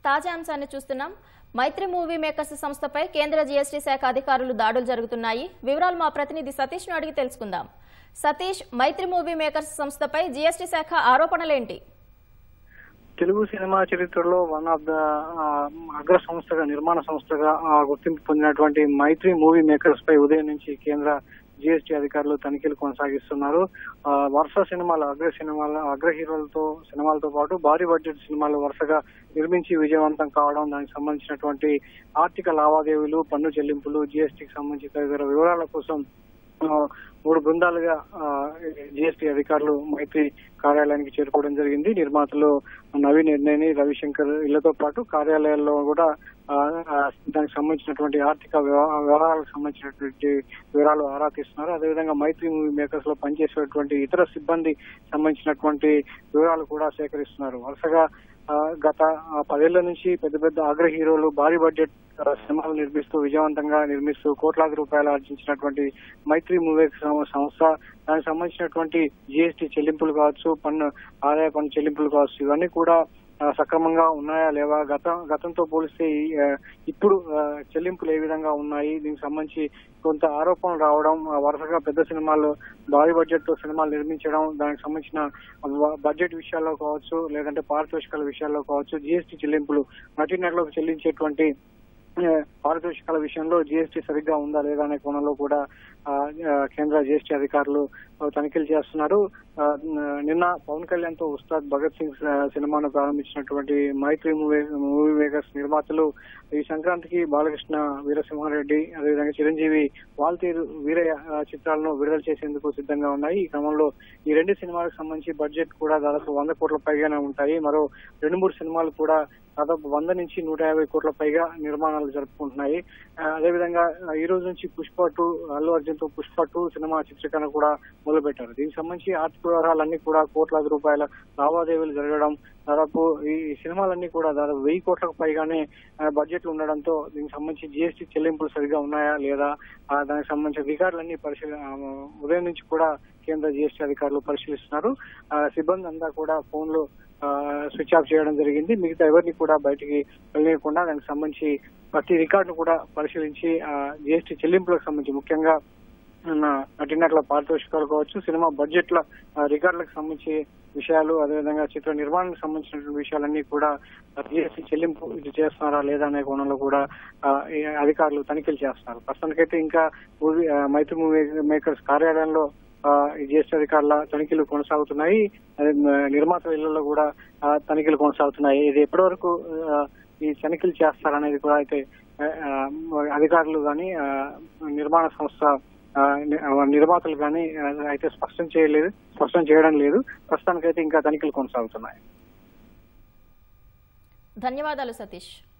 తాజా అంశాన్ని చూస్తున్నాం మైత్రి మూవీ మేకర్స్ సంస్థపై కేంద్ర జీఎస్టీ శాఖ అధికారులు దాడులు జరుగుతున్నాయి వివరాలు మా ప్రతినిధి సతీష్ను అడిగి తెలుసుకుందాం సతీష్ మైత్రి మూవీ మేకర్స్ సంస్థపై జీఎస్టీ శాఖ ఆరోపణలేంటి తెలుగు సినిమా చరిత్రలో వన్ ఆఫ్ ద అగ్ర సంస్థగా నిర్మాణ సంస్థగా ఆ, గుర్తింపు పొందినటువంటి మైత్రి మూవీ మేకర్స్ పై ఉదయం నుంచి కేంద్ర జీఎస్టీ అధికారులు తనిఖీలు కొనసాగిస్తున్నారు ఆ, వరుస సినిమాలు అగ్ర సినిమాల అగ్ర హీరోలతో సినిమాలతో పాటు భారీ బడ్జెట్ సినిమాలు వరుసగా నిర్మించి విజయవంతం కావడం దానికి సంబంధించినటువంటి ఆర్థిక లావాదేవీలు పన్ను చెల్లింపులు జీఎస్టీకి సంబంధించి తదితర వివరాల కోసం ఆ, మూడు బృందాలుగా జీఎస్టీ అధికారులు మైత్రి కార్యాలయానికి చేరుకోవడం జరిగింది నిర్మాతలు నవీన్ నిర్ణయని రవిశంకర్ ఇళ్లతో పాటు కార్యాలయాల్లో కూడా ఆ, ఆ, దానికి సంబంధించినటువంటి ఆర్థిక వ్యవ- వ్యవహారాలకు సంబంధించినటువంటి వివరాలు ఆరా తీస్తున్నారు అదేవిధంగా మైత్రి మూవీ మేకర్స్ లో పనిచేసేటువంటి ఇతర సిబ్బంది సంబంధించినటువంటి వివరాలు కూడా సేకరిస్తున్నారు వరుసగా ఆ, గత ఆ, పదేళ్ల నుంచి పెద్ద పెద్ద అగ్ర హీరోలు భారీ బడ్జెట్ ఆ, సినిమాలు నిర్మిస్తూ విజయవంతంగా నిర్మిస్తూ కోట్లాది రూపాయలు ఆర్జించినటువంటి మైత్రి మూవీస్ సంస్థ దానికి సంబంధించినటువంటి జీఎస్టీ చెల్లింపులు కావచ్చు పన్ను ఆదాయ పన్ను చెల్లింపులు కావచ్చు ఇవన్నీ కూడా ఆ, సక్రమంగా ఉన్నాయా లేవా గత గతంతో పోలిస్తే ఈ, ఆ, ఇప్పుడు ఆ, చెల్లింపులు ఏ విధంగా ఉన్నాయి దీనికి సంబంధించి కొంత ఆరోపణలు రావడం ఆ, వరుసగా పెద్ద సినిమాలు భారీ బడ్జెట్ తో సినిమాలు నిర్మించడం దానికి సంబంధించిన బ- బడ్జెట్ విషయాల్లో కావచ్చు లేదంటే పారితోషికాల విషయాల్లో కావచ్చు జీఎస్టీ చెల్లింపులు నటీనటులకు చెల్లించేటువంటి ఆ, పారితోషికాల విషయంలో జీఎస్టీ సరిగ్గా ఉందా లేదా అనే కోణంలో కూడా ఆ, ఆ, కేంద్ర జీఎస్టీ అధికారులు ఆ, తనిఖీలు చేస్తున్నారు ఆ, నిన్న పవన్ కళ్యాణ్ తో ఉస్తాద్ భగత్ సింగ్ ఆ, సినిమాను ప్రారంభించినటువంటి మైత్రి మూవీ మూవీ మేకర్స్ నిర్మాతలు ఈ సంక్రాంతికి బాలకృష్ణ వీరసింహారెడ్డి అదేవిధంగా చిరంజీవి వాల్తీరు వీరయ్య ఆ, చిత్రాలను విడుదల చేసేందుకు సిద్ధంగా ఉన్నాయి ఈ క్రమంలో ఈ రెండు సినిమాలకు సంబంధించి బడ్జెట్ కూడా దాదాపు వంద కోట్ల పైగానే ఉంటాయి మరో రెండు మూడు సినిమాలు కూడా దాదాపు వంద నుంచి నూట యాభై కోట్ల పైగా నిర్మాణాలు జరుపుకుంటున్నాయి ఆ, అదేవిధంగా ఆ, ఈ రోజు నుంచి పుష్ప టూ అల్లు అర్జున్ తో పుష్ప టూ సినిమా చిత్రీకరణ కూడా మొదలు పెట్టారు దీనికి సంబంధించి ఆర్థిక వ్యవహారాలన్నీ కూడా కోట్లాది రూపాయల లావాదేవీలు జరగడం దాదాపు ఈ సినిమాలన్నీ కూడా దాదాపు వెయ్యి కోట్లకు పైగానే ఆ, బడ్జెట్లు ఉండడంతో దీనికి సంబంధించి జీఎస్టీ చెల్లింపులు సరిగా ఉన్నాయా లేదా ఆ, దానికి సంబంధించిన రికార్డులన్నీ పరిశీలి ఆ, ఉదయం నుంచి కూడా కేంద్ర జీఎస్టీ అధికారులు పరిశీలిస్తున్నారు ఆ, సిబ్బంది అంతా కూడా ఫోన్లు ఆ, స్విచ్ ఆఫ్ చేయడం జరిగింది మిగతా ఎవరిని కూడా బయటికి వెళ్ళనీయకుండా దానికి సంబంధించి ప్రతి రికార్డును కూడా పరిశీలించి జీఎస్టీ చెల్లింపులకు సంబంధించి ముఖ్యంగా ఉన్న నటీనటుల పారితోషికాలు కావచ్చు సినిమా బడ్జెట్ల ఆ, రికార్డులకు సంబంధించి విషయాలు అదేవిధంగా చిత్ర నిర్మాణానికి సంబంధించిన విషయాలన్నీ కూడా జీఎస్టీ చెల్లింపు ఇది చేస్తున్నారా లేదా అనే కోణంలో కూడా ఆ, ఈ అధికారులు తనిఖీలు చేస్తున్నారు ప్రస్తుతానికైతే ఇంకా మూవీ ఆ, మైత్రి మూవీ మేకర్స్ కార్యాలయంలో ఆ, ఈ జీఎస్టీ అధికారుల తనిఖీలు కొనసాగుతున్నాయి అదే మ- నిర్మాతల ఇళ్లలో కూడా ఆ, తనిఖీలు కొనసాగుతున్నాయి ఇది ఎప్పటి వరకు ఆ, ఈ తనిఖీలు చేస్తారనేది కూడా అయితే ఆ, ఆ, అధికారులు కానీ నిర్మాణ సంస్థ ఆ, ని- ఆ, నిర్మాతలు కానీ ఆ, అయితే స్పష్టం చేయలేదు స్పష్టం చేయడం లేదు ప్రస్తుతానికైతే ఇంకా తనిఖీలు కొనసాగుతున్నాయి ధన్యవాదాలు సతీష్